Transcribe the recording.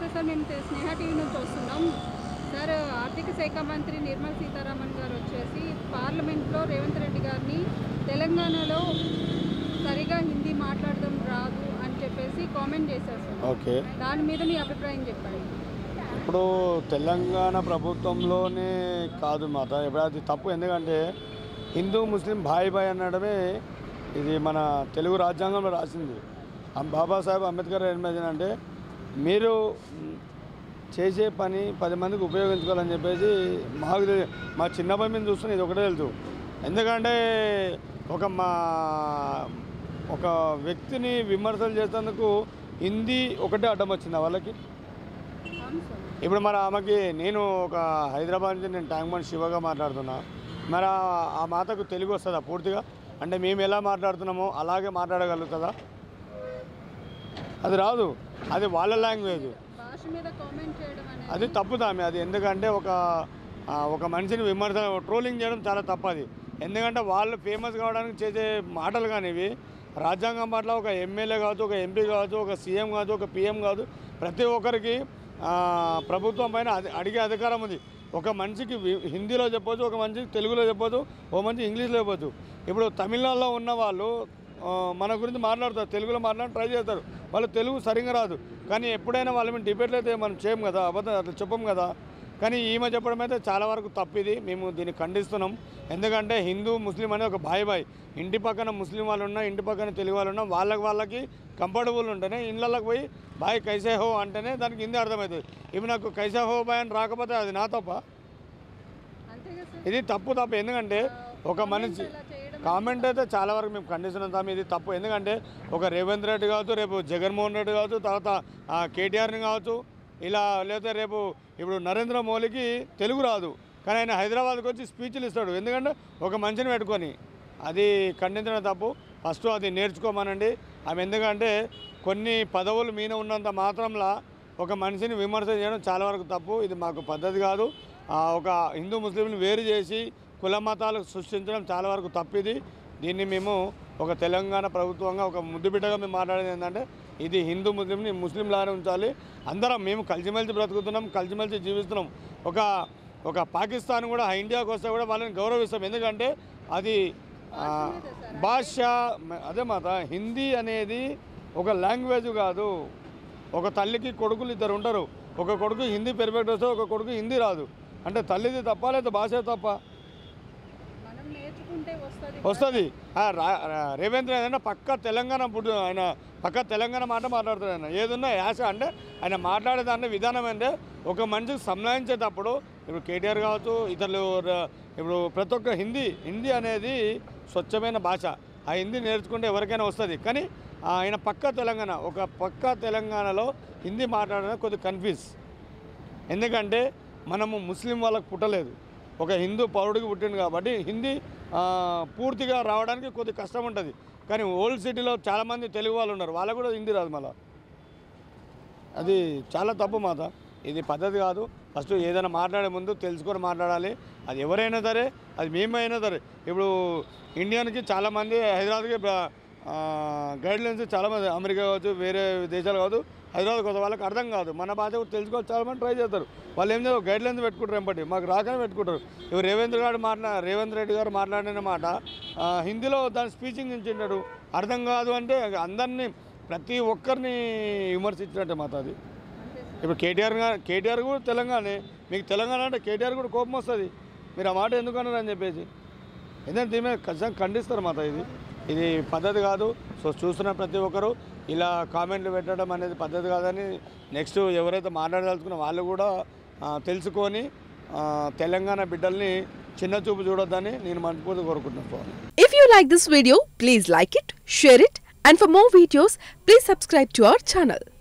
Sir మేము తె- స్నేహ TV నుంచి వస్తున్నాం సార్ ఆర్థిక శాఖ మంత్రి నిర్మలా సీతారామన్ గారు వచ్చేసి పార్లమెంట్లో రేవంత్ రెడ్డి గారిని తెలంగాణలో సరిగా హిందీ మాట్లాడడం రాదు అని చెప్పేసి కామెంట్ చేశారు సార్ ఓకే దాని మీద మీ అభిప్రాయం చెప్పండి ఇప్పుడు తెలంగాణ ప్రభుత్వంలోనే కాదు మాత ఇప్పుడు అది తప్పు ఎందుకంటే హిందూ ముస్లిం భాయ్ భాయ్ అనడమే ఇది మన తెలుగు రాజ్యాంగంలో రాసింది ఆ బాబాసాహెబ్ అంబేద్కర్ ఏం అంటే మీరు మ్, చేసే పని పది మందికి ఉపయోగించుకోవాలని చెప్పేసి మాకు తెలి- మా చిన్నప్పటి మీద చూస్తున్న ఇది ఒకటే తెలుసు ఎందుకంటే ఒక మా ఒక వ్యక్తిని విమర్శలు చేసేందుకు హిందీ ఒకటే అడ్డం వచ్చింది వాళ్ళకి అవును సార్ ఇప్పుడు మరి ఆమెకి నేను ఒక హైదరాబాద్ నుంచి నేను ట్యాంక్ బండ్ శివగా మాట్లాడుతున్నా మరి ఆ- ఆ మాతకు తెలుగు వస్తుందా పూర్తిగా అంటే మేము ఎలా మాట్లాడుతున్నామో అలాగే మాట్లాడగలుగుతుందా అది రాదు అది వాళ్ళ లాంగ్వేజ్ భాష మీద కామెంట్ చేయడం అనేది అది తప్పు దామె అది ఎందుకంటే ఒక ఆ, ఒక మనిషిని విమర్శ ట్రోలింగ్ చేయడం చాలా తప్పు అది ఎందుకంటే వాళ్ళు ఫేమస్ కావడానికి చేసే మాటలు కానీ ఇవి రాజ్యాంగం పట్ల ఒక ఎమ్మెల్యే కావచ్చు ఒక ఎంపీ కావచ్చు ఒక సీఎం కావచ్చు ఒక పిఎం కావచ్చు ప్రతి ఒక్కరికి ఆ, ప్రభుత్వం పైన అది అడిగే అధికారం ఉంది ఒక మనిషికి వి- హిందీలో చెప్పొచ్చు ఒక మనిషికి తెలుగులో చెప్పొచ్చు ఒక మనిషి ఇంగ్లీష్లో చెప్పొచ్చు ఇప్పుడు తమిళనాడులో ఉన్న వాళ్ళు ఆ, మన గురించి మాట్లాడతారు తెలుగులో మాట్లాడి ట్రై చేస్తారు వాళ్ళు తెలుగు సరిగ్గా రాదు కానీ ఎప్పుడైనా వాళ్ళ మీద డిబేట్లు అయితే మనం చేయం కదా అబద్ధం అట్లా చెప్పం కదా కానీ ఈమె చెప్పడం అయితే చాలా వరకు తప్పిది మేము దీన్ని ఖండిస్తున్నాం ఎందుకంటే హిందూ ముస్లిం అనేది ఒక బాయ్ బాయ్ ఇంటి పక్కన ముస్లిం వాళ్ళు ఉన్నా ఇంటి పక్కన తెలుగు వాళ్ళు ఉన్నా వాళ్ళకి వాళ్ళకి కంఫర్టబుల్ ఉంటేనే ఇళ్ళకి పోయి బాయ్ కైసే హో అంటేనే దానికి హిందీ అర్థమవుతుంది ఇవి నాకు కైసే హో బాయ్ అని రాకపోతే అది నా తప్ప అంతేగా సార్ ఇది తప్పు తప్పు ఎందుకంటే ఒక మనిషి ఇలా చేయడం కామెంట్ అయితే చాలా వరకు మేము ఖండిస్తున్నాం తమ ఇది తప్పు ఎందుకంటే ఒక రేవంత్ రెడ్డి కావచ్చు రేపు జగన్మోహన్ రెడ్డి కావచ్చు తర్వాత ఆ, కేటీఆర్ని కావచ్చు ఇలా లేకపోతే రేపు ఇప్పుడు నరేంద్ర మోడీకి తెలుగు రాదు కానీ ఆయన హైదరాబాద్కి వచ్చి స్పీచ్లు ఇస్తాడు ఎందుకంటే ఒక మనిషిని పెట్టుకొని అది ఖండించడం తప్పు ఫస్ట్ అది నేర్చుకోమనండి ఆమె ఎందుకంటే కొన్ని పదవులు మీన ఉన్నంత మాత్రంలా ఒక మనిషిని విమర్శ చేయడం చాలా వరకు తప్పు ఇది మాకు పద్ధతి కాదు ఆ, ఒక హిందూ ముస్లింని వేరు చేసి కుల మతాలు సృష్టించడం చాలా వరకు తప్పిది దీన్ని మేము ఒక తెలంగాణ ప్రభుత్వంగా ఒక ముద్దుబిడ్డగా మేము మాట్లాడేది ఏంటంటే ఇది హిందూ ముస్లింని ముస్లింలానే ఉంచాలి అందరం మేము కలిసిమెలిసి బ్రతుకుతున్నాం కలిసిమెలిసి జీవిస్తున్నాం ఒక ఒక పాకిస్తాన్ కూడా ఇండియాకి వస్తే కూడా వాళ్ళని గౌరవిస్తాం ఎందుకంటే అది ఆ, భాష అదే మాట హిందీ అనేది ఒక లాంగ్వేజ్ కాదు ఒక తల్లికి కొడుకులు ఇద్దరు ఉంటారు ఒక కొడుకు హిందీ పెర్ఫెక్ట్ వస్తే ఒక కొడుకు హిందీ రాదు అంటే తల్లిది తప్ప లేదా భాష తప్ప మనం నేర్చుకుంటే వస్తుంది వస్తుంది ఆ రా- రా- రేవేంద్ర ఏంటంటే పక్క తెలంగాణ పుట్టు ఆయన పక్క తెలంగాణ మాట మాట్లాడుతాడు ఆయన ఏదున్నా యాస అంటే ఆయన మాట్లాడే దాని విధానం అంటే ఒక మనిషికి సంలాయించేటప్పుడు ఇప్పుడు కేటీఆర్ కావచ్చు ఇతరులు ర- ఇప్పుడు ప్రతి ఒక్క హిందీ హిందీ అనేది స్వచ్ఛమైన భాష ఆ హిందీ నేర్చుకుంటే ఎవరికైనా వస్తుంది కానీ ఆయన పక్క తెలంగాణ ఒక పక్క తెలంగాణలో హిందీ మాట్లాడడం కొద్దిగా కన్ఫ్యూజ్ ఎందుకంటే మనము ముస్లిం వాళ్ళకు పుట్టలేదు ఒక హిందూ పౌరుడికి పుట్టింది కాబట్టి హిందీ ఆ, పూర్తిగా రావడానికి కొద్ది కష్టం ఉంటుంది కానీ ఓల్డ్ సిటీలో చాలామంది తెలుగు వాళ్ళు ఉన్నారు వాళ్ళకు కూడా హిందీ రాదు మళ్ళా అది చాలా తప్పు మాత ఇది పద్ధతి కాదు ఫస్ట్ ఏదైనా మాట్లాడే ముందు తెలుసుకొని మాట్లాడాలి అది ఎవరైనా సరే అది మేమైనా సరే ఇప్పుడు ఇండియన్కి చాలామంది హైదరాబాద్కి గైడ్లైన్స్ చాలామంది అమెరికా కావచ్చు వేరే దేశాలు కావచ్చు హైదరాబాద్ కొత్త వాళ్ళకి అర్థం కాదు మన భాష కూడా తెలుసుకోవాలి చాలామంది ట్రై చేస్తారు వాళ్ళు ఏం చేస్తారు గైడ్లైన్స్ పెట్టుకుంటారు ఎంపటి మాకు రాకనే పెట్టుకుంటారు ఇప్పుడు రేవేంద్ర గారు మాట్లా రేవంత్ రెడ్డి గారు మాట్లాడిన మాట ఆ, హిందీలో దాని స్పీచింగ్ ఇచ్చింటాడు అర్థం కాదు అంటే అందరినీ ప్రతి ఒక్కరిని విమర్శించినట్టే మాట అది ఇప్పుడు కేటీఆర్ గా- కేటీఆర్ కూడా తెలంగాణే మీకు తెలంగాణ అంటే కేటీఆర్ కూడా కోపం వస్తుంది మీరు ఆ మాట ఎందుకు అన్నారు అని చెప్పేసి ఎందుకంటే దీని మీద ఖచ్చితంగా ఖండిస్తారు మాట ఇది ఇది పద్ధతి కాదు సో చూస్తున్న ప్రతి ఒక్కరు ఇలా కామెంట్లు పెట్టడం అనేది పద్ధతి కాదని నెక్స్ట్ ఎవరైతే మాట్లాడదలుచుకున్న వాళ్ళు కూడా ఆ, తెలుసుకొని ఆ, తెలంగాణ బిడ్డల్ని చిన్న చూపు చూడొద్దని నేను మనస్ఫూర్తి కోరుకుంటున్నాను If you like this video, please like it, share it, and for more videos, please subscribe to our channel.